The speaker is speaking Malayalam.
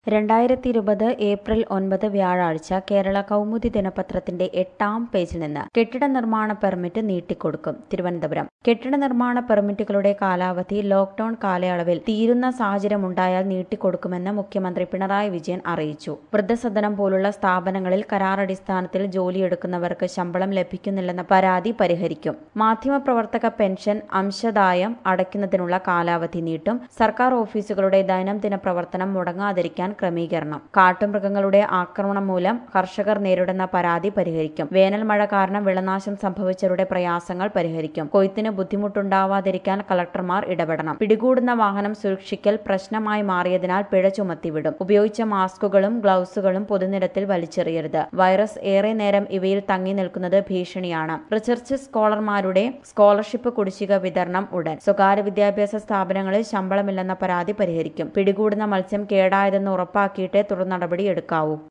രണ്ടായിരത്തി ഇരുപത് ഏപ്രിൽ ഒൻപത് വ്യാഴാഴ്ച കേരള കൗമുദി ദിനപത്രത്തിന്റെ എട്ടാം പേജിൽ നിന്ന് കെട്ടിട നിർമ്മാണ പെർമിറ്റ് നീട്ടിക്കൊടുക്കും തിരുവനന്തപുരം കെട്ടിട നിർമ്മാണ പെർമിറ്റുകളുടെ കാലാവധി ലോക്ഡൌൺ കാലയളവിൽ തീരുന്ന സാഹചര്യമുണ്ടായാൽ നീട്ടിക്കൊടുക്കുമെന്ന് മുഖ്യമന്ത്രി പിണറായി വിജയൻ അറിയിച്ചു വൃദ്ധസദനം പോലുള്ള സ്ഥാപനങ്ങളിൽ കരാറടിസ്ഥാനത്തിൽ ജോലിയെടുക്കുന്നവർക്ക് ശമ്പളം ലഭിക്കുന്നില്ലെന്ന പരാതി പരിഹരിക്കും മാധ്യമപ്രവർത്തക പെൻഷൻ അംശദായം അടയ്ക്കുന്നതിനുള്ള കാലാവധി നീട്ടും സർക്കാർ ഓഫീസുകളുടെ ദൈനംദിന പ്രവർത്തനം മുടങ്ങാതിരിക്കാൻ ക്രമീകരണം കാട്ടുമൃഗങ്ങളുടെ ആക്രമണം മൂലം കർഷകർ നേരിടുന്ന പരാതി പരിഹരിക്കും വേനൽ മഴ കാരണം വിളനാശം സംഭവിച്ചവരുടെ പ്രയാസങ്ങൾ പരിഹരിക്കും കൊയ്ത്തിന് ബുദ്ധിമുട്ടുണ്ടാവാതിരിക്കാൻ കളക്ടർമാർ ഇടപെടണം പിടികൂടുന്ന വാഹനം സൂക്ഷിക്കൽ പ്രശ്നമായി മാറിയതിനാൽ പിഴ ചുമത്തിവിടും ഉപയോഗിച്ച മാസ്കുകളും ഗ്ലൗസുകളും പൊതുനിരത്തിൽ വലിച്ചെറിയരുത് വൈറസ് ഏറെ നേരം ഇവയിൽ തങ്ങി നിൽക്കുന്നത് ഭീഷണിയാണ് റിസർച്ച് സ്കോളർമാരുടെ സ്കോളർഷിപ്പ് കുടിശ്ശിക വിതരണം ഉടൻ സ്വകാര്യ വിദ്യാഭ്യാസ സ്ഥാപനങ്ങളിൽ ശമ്പളമില്ലെന്ന പരാതി പരിഹരിക്കും പിടികൂടുന്ന മത്സ്യം കേടായതെന്ന് ഉറപ്പാക്കിയിട്ടേ തുടർ നടപടി എടുക്കാവൂ